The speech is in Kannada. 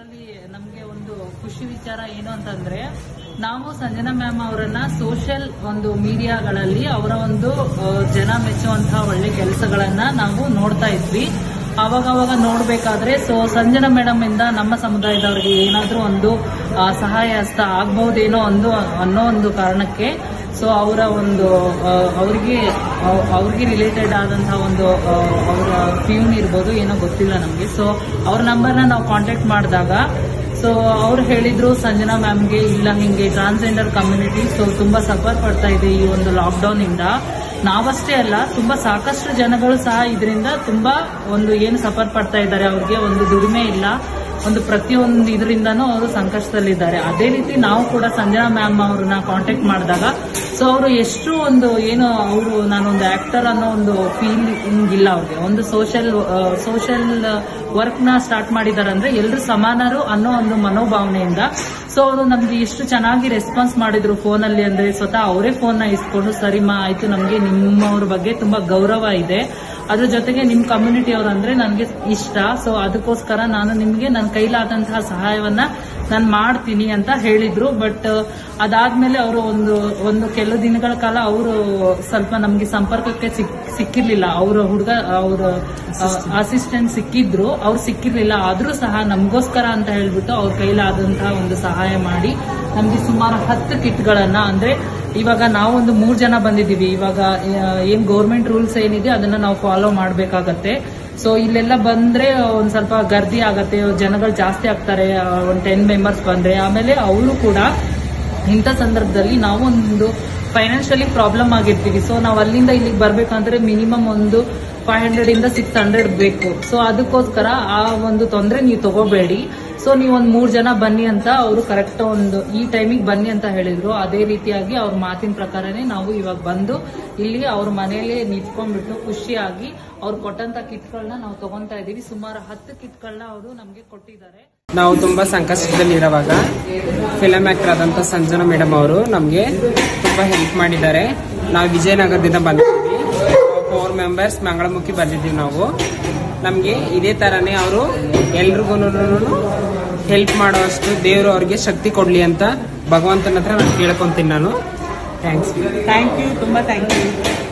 ಇದರಲ್ಲಿ ನಮ್ಗೆ ಒಂದು ಖುಷಿ ವಿಚಾರ ಏನು ಅಂತಂದ್ರೆ ನಾವು ಸಂಜನಾ ಮ್ಯಾಮ್ ಅವರನ್ನ ಸೋಷಿಯಲ್ ಒಂದು ಮೀಡಿಯಾಗಳಲ್ಲಿ ಅವರ ಒಂದು ಆ, ಜನ ಮೆಚ್ಚುವಂತಹ ಒಳ್ಳೆ ಕೆಲಸಗಳನ್ನ ನಾವು ನೋಡ್ತಾ ಇದ್ವಿ ಅವಾಗ ಅವಾಗ ನೋಡ್ಬೇಕಾದ್ರೆ ಸೊ ಸಂಜನಾ ಮೇಡಮ್ ಇಂದ ನಮ್ಮ ಸಮುದಾಯದವರಿಗೆ ಏನಾದ್ರೂ ಒಂದು ಆ, ಸಹಾಯ ಹಸ್ತ ಆಗ್ಬಹುದೇನೋ ಒಂದು ಅನ್ನೋ ಒಂದು ಕಾರಣಕ್ಕೆ ಸೊ ಅವರ ಒಂದು ಆ, ಅವ್ರಿಗೆ ಅವ್- ಅವ್ರಿಗೆ ರಿಲೇಟೆಡ್ ಆದಂತಹ ಒಂದು ಆ, ಅವರ ಪ್ಯೂನ್ ಇರ್ಬೋದು ಏನೋ ಗೊತ್ತಿಲ್ಲ ನಮಗೆ ಸೊ ಅವ್ರ ನಂಬರ್ನ ನಾವು ಕಾಂಟ್ಯಾಕ್ಟ್ ಮಾಡಿದಾಗ ಸೊ ಅವ್ರು ಹೇಳಿದ್ರು ಸಂಜನಾ ಮ್ಯಾಮ್ಗೆ ಇಲ್ಲ ಹಿಂಗೆ ಟ್ರಾನ್ಸ್ಜೆಂಡರ್ ಕಮ್ಯುನಿಟಿ ಸೊ ತುಂಬಾ ಸಫರ್ ಪಡ್ತಾ ಇದೆ ಈ ಒಂದು ಲಾಕ್ಡೌನ್ ಇಂದ ನಾವಷ್ಟೇ ಅಲ್ಲ ತುಂಬಾ ಸಾಕಷ್ಟು ಜನಗಳು ಸಹ ಇದರಿಂದ ತುಂಬಾ ಒಂದು ಏನು ಸಫರ್ ಪಡ್ತಾ ಇದ್ದಾರೆ ಅವ್ರಿಗೆ ಒಂದು ದುಡಿಮೆ ಇಲ್ಲ ಒಂದು ಪ್ರತಿಯೊಂದು ಇದರಿಂದನೂ ಅವರು ಸಂಕಷ್ಟದಲ್ಲಿದ್ದಾರೆ ಅದೇ ರೀತಿ ನಾವು ಕೂಡ ಸಂಜನಾ ಮ್ಯಾಮ್ ಅವ್ರನ್ನ ಕಾಂಟ್ಯಾಕ್ಟ್ ಮಾಡಿದಾಗ ಸೊ ಅವರು ಎಷ್ಟು ಒಂದು ಏನು ಅವರು ನಾನೊಂದು ಆಕ್ಟರ್ ಅನ್ನೋ ಒಂದು ಫೀಲಿಂಗ್ ಇಲ್ಲ ಅವ್ರಿಗೆ ಒಂದು ಸೋಷಿಯಲ್ ಸೋಷಿಯಲ್ ವರ್ಕ್ ನ ಸ್ಟಾರ್ಟ್ ಮಾಡಿದಾರೆ ಅಂದ್ರೆ ಎಲ್ಲರೂ ಸಮಾನರು ಅನ್ನೋ ಒಂದು ಮನೋಭಾವನೆಯಿಂದ ಸೊ ಅವರು ನಮ್ಗೆ ಎಷ್ಟು ಚೆನ್ನಾಗಿ ರೆಸ್ಪಾನ್ಸ್ ಮಾಡಿದ್ರು ಫೋನ್ ಅಲ್ಲಿ ಅಂದ್ರೆ ಸ್ವತಃ ಅವರೇ ಫೋನ್ ನ ಇಸ್ಕೊಂಡು ಸರಿಮಾ ಆಯ್ತು ನಮ್ಗೆ ನಿಮ್ಮವ್ರ ಬಗ್ಗೆ ತುಂಬಾ ಗೌರವ ಇದೆ ಅದ್ರ ಜೊತೆಗೆ ನಿಮ್ ಕಮ್ಯುನಿಟಿ ಅವ್ರು ಅಂದ್ರೆ ನನ್ಗೆ ಇಷ್ಟ ಸೊ ಅದಕ್ಕೋಸ್ಕರ ನಾನು ನಿಮ್ಗೆ ನನ್ನ ಕೈಲಾದಂತಹ ಸಹಾಯವನ್ನ ನಾನು ಮಾಡ್ತೀನಿ ಅಂತ ಹೇಳಿದ್ರು ಬಟ್ ಅದಾದ್ಮೇಲೆ ಅವರು ಒಂದು ಒಂದು ಕೆಲವು ದಿನಗಳ ಕಾಲ ಅವರು ಸ್ವಲ್ಪ ನಮ್ಗೆ ಸಂಪರ್ಕಕ್ಕೆ ಸಿಕ್ ಸಿಕ್ಕಿರ್ಲಿಲ್ಲ ಅವರು ಹುಡುಗ ಅವರು ಅಸಿಸ್ಟೆಂಟ್ ಸಿಕ್ಕಿದ್ರು ಅವ್ರು ಸಿಕ್ಕಿರ್ಲಿಲ್ಲ ಆದ್ರೂ ಸಹ ನಮಗೋಸ್ಕರ ಅಂತ ಹೇಳ್ಬಿಟ್ಟು ಅವ್ರ ಕೈಲಾದಂತಹ ಒಂದು ಸಹಾಯ ಮಾಡಿ ನಮ್ಗೆ ಸುಮಾರು ಹತ್ತು ಕಿಟ್ಗಳನ್ನ ಅಂದ್ರೆ ಇವಾಗ ನಾವೊಂದು ಮೂರ್ ಜನ ಬಂದಿದೀವಿ ಇವಾಗ ಆ, ಏನ್ ಗೌರ್ಮೆಂಟ್ ರೂಲ್ಸ್ ಏನಿದೆ ಅದನ್ನ ನಾವು ಫಾಲೋ ಮಾಡ್ಬೇಕಾಗತ್ತೆ ಸೊ ಇಲ್ಲೆಲ್ಲ ಬಂದ್ರೆ ಒಂದ್ ಸ್ವಲ್ಪ ಗರ್ದಿ ಆಗತ್ತೆ ಜನಗಳು ಜಾಸ್ತಿ ಆಗ್ತಾರೆ ಆ, ಒಂದ್ ಟೆನ್ ಮೆಂಬರ್ಸ್ ಬಂದ್ರೆ ಆಮೇಲೆ ಅವರು ಕೂಡ ಇಂಥ ಸಂದರ್ಭದಲ್ಲಿ ನಾವು ಒಂದು ಫೈನಾನ್ಷಿಯಲಿ ಪ್ರಾಬ್ಲಮ್ ಆಗಿರ್ತೀವಿ ಸೊ ನಾವು ಅಲ್ಲಿಂದ ಇಲ್ಲಿಗೆ ಬರ್ಬೇಕಂದ್ರೆ ಮಿನಿಮಮ್ ಒಂದು ಫೈವ್ ಹಂಡ್ರೆಡ್ ಇಂದ ಸಿಕ್ಸ್ ಹಂಡ್ರೆಡ್ ಬೇಕು ಸೊ ಅದಕ್ಕೋಸ್ಕರ ಆ ಒಂದು ತೊಂದರೆ ನೀವು ತಗೋಬೇಡಿ ಸೊ ನೀವು ಒಂದ್ ಮೂರ್ ಜನ ಬನ್ನಿ ಅಂತ ಅವರು ಕರೆಕ್ಟ್ ಒಂದು ಈ ಟೈಮಿಗೆ ಬನ್ನಿ ಅಂತ ಹೇಳಿದ್ರು ಅದೇ ರೀತಿಯಾಗಿ ಅವ್ರ ಮಾತಿನ ಪ್ರಕಾರನೇ ನಾವು ಇವಾಗ ಬಂದು ಇಲ್ಲಿ ಅವ್ರ ಮನೆಯಲ್ಲಿ ನಿಂತ್ಕೊಂಡ್ಬಿಟ್ಟು ಖುಷಿಯಾಗಿ ಅವ್ರು ಕೊಟ್ಟಂತ ಕಿಟ್ಗಳನ್ನ ನಾವು ತಗೊಂತಾ ಇದೀವಿ ಸುಮಾರು ಹತ್ತು ಕಿಟ್ಗಳನ್ನ ಅವರು ನಮ್ಗೆ ಕೊಟ್ಟಿದ್ದಾರೆ ನಾವು ತುಂಬಾ ಸಂಕಷ್ಟದಲ್ಲಿ ಇರುವಾಗ ಫಿಲಂ ಆಕ್ಟರ್ ಆದಂತ ಸಂಜನಾ ಮೇಡಮ್ ಅವರು ನಮಗೆ ತುಂಬಾ ಹೆಲ್ಪ್ ಮಾಡಿದ್ದಾರೆ ನಾವು ವಿಜಯನಗರದಿಂದ ಬಂದಿದ್ದೀವಿ ಫೋರ್ ಮೆಂಬರ್ಸ್ ಮಂಗಳಮುಖಿ ಬಂದಿದ್ದೀವಿ ನಾವು ನಮಗೆ ಇದೇ ತರನೇ ಅವರು ಎಲ್ರಿಗೂ ಹೆಲ್ಪ್ ಮಾಡುವಷ್ಟು ದೇವರು ಅವ್ರಿಗೆ ಶಕ್ತಿ ಕೊಡ್ಲಿ ಅಂತ ಭಗವಂತನ ಹತ್ರ ನಾನು ಕೇಳ್ಕೊಂತೀನಿ ನಾನು ಥ್ಯಾಂಕ್ಸ್ ಥ್ಯಾಂಕ್ ಯು ತುಂಬಾ ಥ್ಯಾಂಕ್ ಯು